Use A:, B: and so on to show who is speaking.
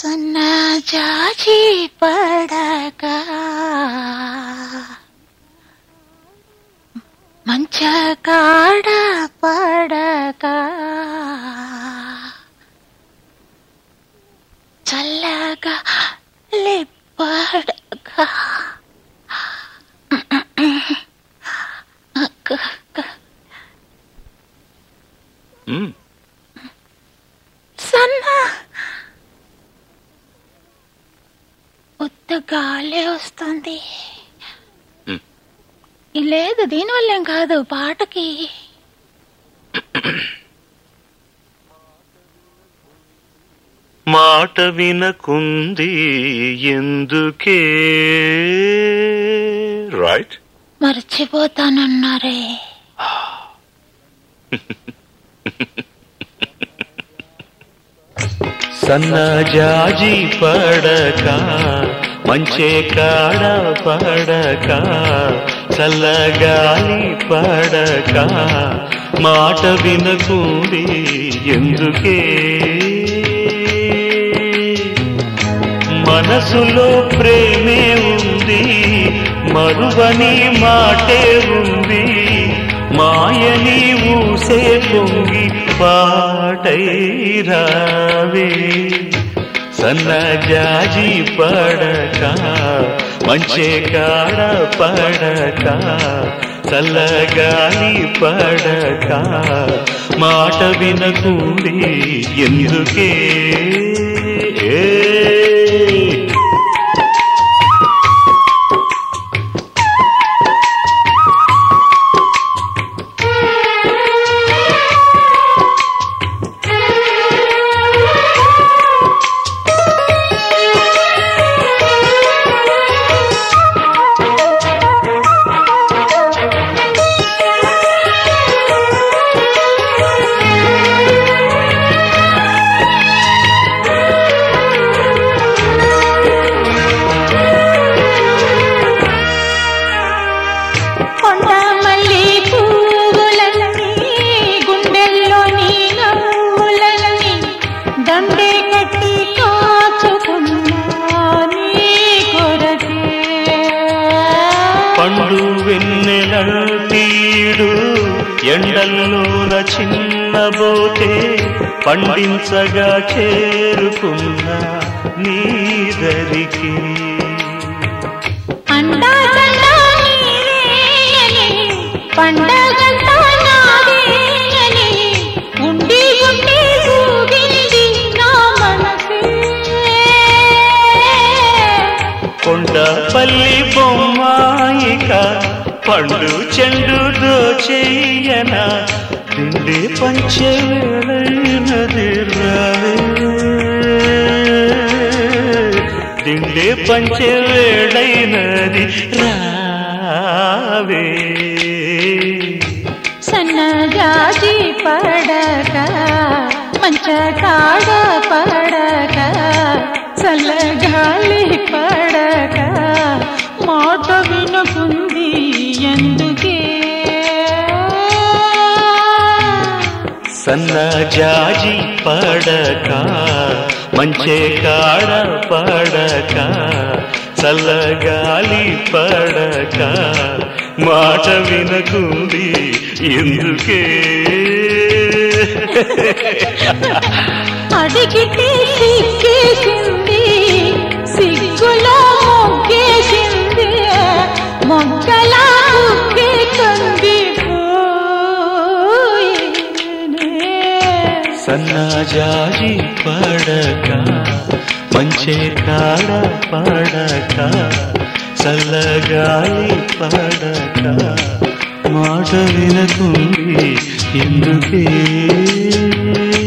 A: సన్నజాజి పడక మంచ కాడ పడక చల్లగా లిప్పడక
B: మ్మ్.
A: సన్న ఉత్త గాలి వస్తుంది
B: మ్.
A: లేదు దీనివల్లేం కాదు పాటకి
B: మాట వినకుంది ఎందుకే రైట్
A: మర్చిపోతానన్నారే
B: సన్నజాజి పడక మంచే కాడ పడక చల్లగాలి పడక మాట వినకుంది ఎందుకే మనసులో ప్రేమే ఉంది మరువని మాటే ఉంది మాయని ఊసే పొంగి పాటై రావే సన్నజాజి పడక మంచే కాడ పడక చల్లగాలి పడక మాట వినకుంది ఎందుకే ఏ
A: కొండ మల్లి పువ్వులన్నీ గుండెల్లోని నవ్వులన్నీ దండే కట్టి కాచుకున్నా నీ కొరకే
B: పండు వెన్నెల తీడు ఎండల్లోన చిన్నబోతే పండించగా చేరుకున్న నీదరికి
A: అండాదండా నీవేనని, పండగంతా నాదేనని, ఉండి ఉండి ఊగింది నా మనసే.
B: కొండపల్లి బొమ్మాయిక పండు చెండు దోచేయన తిండి పంచవేళైనది రావే తిండి పంచవేళైనది రావే
A: సన్నజాజి పడక మంచ కాడ పడక చల్లగాలి పడక మాట వినకుంది ఎందుకే
B: సన్నజాజి పడక మంచే కాడ పడక చల్లగాలి పడక మాట వినకుంది ఎందుకే
A: అడిగితే సిగ్గేసింది సిగ్గులో మొగ్గేసింది మొగ్గలా బుగ్గే కంది
B: సన్నజాజి పడక మంచే కాడ పడక చల్లగాలి పడక మాట వినకుంది ఎందుకే